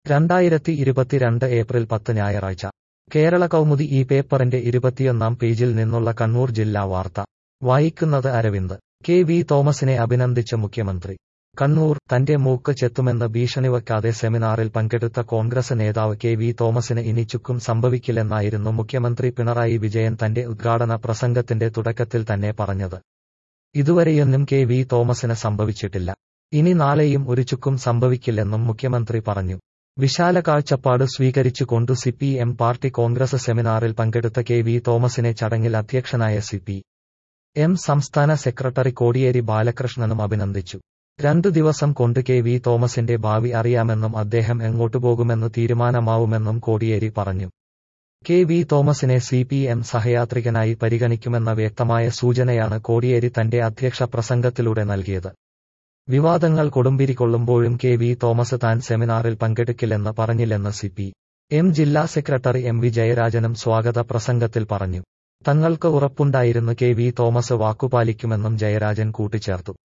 രണ്ടായിരത്തി ഇരുപത്തിരണ്ട് ഏപ്രിൽ പത്ത് ഞായറാഴ്ച കേരള കൗമുദി ഈ പേപ്പറിന്റെ ഇരുപത്തിയൊന്നാം പേജിൽ നിന്നുള്ള കണ്ണൂർ ജില്ലാ വാർത്ത വായിക്കുന്നത് അരവിന്ദ് കെ വി തോമസിനെ അഭിനന്ദിച്ച മുഖ്യമന്ത്രി കണ്ണൂർ തന്റെ മൂക്ക് ചെത്തുമെന്ന് ഭീഷണി വയ്ക്കാതെ സെമിനാറിൽ പങ്കെടുത്ത കോൺഗ്രസ് നേതാവ് കെ വി തോമസിന് ഇനി ചുക്കും സംഭവിക്കില്ലെന്നായിരുന്നു മുഖ്യമന്ത്രി പിണറായി വിജയൻ തന്റെ ഉദ്ഘാടന പ്രസംഗത്തിന്റെ തുടക്കത്തിൽ തന്നെ പറഞ്ഞത് ഇതുവരെയൊന്നും കെ വി തോമസിന് സംഭവിച്ചിട്ടില്ല ഇനി നാളെയും ഒരു ചുക്കും സംഭവിക്കില്ലെന്നും മുഖ്യമന്ത്രി പറഞ്ഞു വിശാല കാഴ്ചപ്പാട് സ്വീകരിച്ചുകൊണ്ടു C P M party congress സെമിനാറിൽ പങ്കെടുത്ത കെ വി തോമസിനെ ചടങ്ങിൽ അധ്യക്ഷനായ സി പി എം സംസ്ഥാന സെക്രട്ടറി കോടിയേരി ബാലകൃഷ്ണനും അഭിനന്ദിച്ചു രണ്ടു ദിവസം കൊണ്ട് കെ വി തോമസിന്റെ ഭാവി അറിയാമെന്നും അദ്ദേഹം എങ്ങോട്ടു പോകുമെന്ന് തീരുമാനമാവുമെന്നും കോടിയേരി പറഞ്ഞു കെ വി തോമസിനെ സി പി എം സഹയാത്രികനായി പരിഗണിക്കുമെന്ന വ്യക്തമായ സൂചനയാണ് കോടിയേരി തന്റെ അധ്യക്ഷ പ്രസംഗത്തിലൂടെ നൽകിയത് വിവാദങ്ങൾ കൊടുമ്പിരി കൊള്ളുമ്പോഴും കെ വി തോമസ് താൻ സെമിനാറിൽ പങ്കെടുക്കില്ലെന്ന് പറഞ്ഞില്ലെന്ന് സി പി എം ജില്ലാ സെക്രട്ടറി എം വി ജയരാജനും സ്വാഗത പ്രസംഗത്തിൽ പറഞ്ഞു തങ്ങൾക്ക് ഉറപ്പുണ്ടായിരുന്നു കെ വി തോമസ് വാക്കുപാലിക്കുമെന്നും ജയരാജൻ കൂട്ടിച്ചേർത്തു